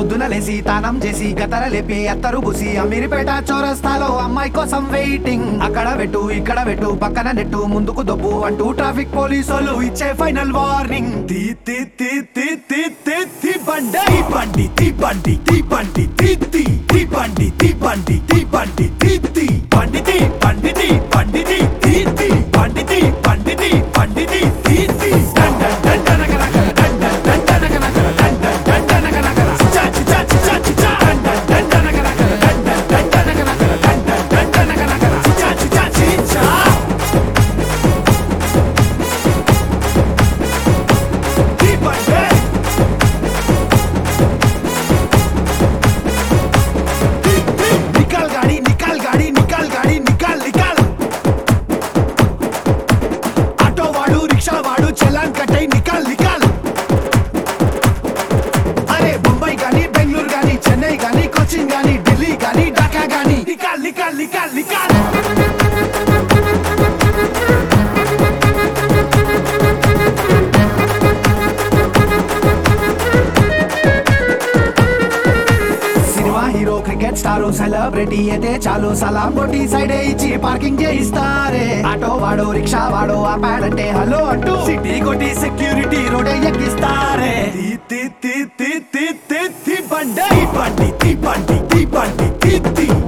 పొద్దున లేసి తానం చేసి గతర లేపి అత్తరు బుసి అమీర్పేట చౌరస్తాలో అమ్మాయి కోసం వెయిటింగ్ అక్కడ పెట్టు ఇక్కడ పెట్టు పక్కన నెట్టు ముందుకు దొబ్బు అంటూ ట్రాఫిక్ పోలీసులు ఇచ్చే ఫైనల్ వార్నింగ్ తీ తీ తీ తీ తీ తీ తీ బండి తీ బండి తీ బండి తీ బండి తీ తీ తీ బండి తీ బండి తీ బండి తీ తీ బండి తీ బండి తీ బండి తీ తీ తీ బండి తీ బండి తీ బండి తీ తీ తీ డన్ డన్ డన్ డన్ నగ నగ డన్ డన్ డన్ డన్ నగ నగ డన్ డన్ డన్ డన్ నగ నగ చిచా చిచా చిచా చిచా డన్ డన్ డన్ డన్ నగ నగ డన్ డన్ డన్ డన్ నగ నగ డన్ డన్ డన్ డన్ నగ నగ చిచా చిచా చిచా తీ బండి निकाल गाड़ी निकाल गाड़ी निकाल गाड़ी निकाल निकाल ఆటో వాడు రిక్షా వాడు చలాన్ కట్టై నికాల్ నికాల్ అరే ముంబై గాని బెంగళూరు గాని చెన్నై గాని కొచ్చిన్ గాని ఢిల్లీ గాని ఢాకా గాని నికాల్ నికాల్ నికాల్ నికాల్ cinema hero cricket star celebrity అయితే చాలు సలాం కొట్టి సైడ్ ఇచ్చి పార్కింగ్ చేయిస్తారే ఆటో వాడు రిక్షా వాడు ఆపాడంటే హలో అంటూ సిటీ కొట్టి సెక్యూరిటీ రోడ్ ఎక్కిస్తారే తీ తీ తీ తీ తీ తీ తీ బండి తీ బండి తీ బండి తీ బండి తీ తీ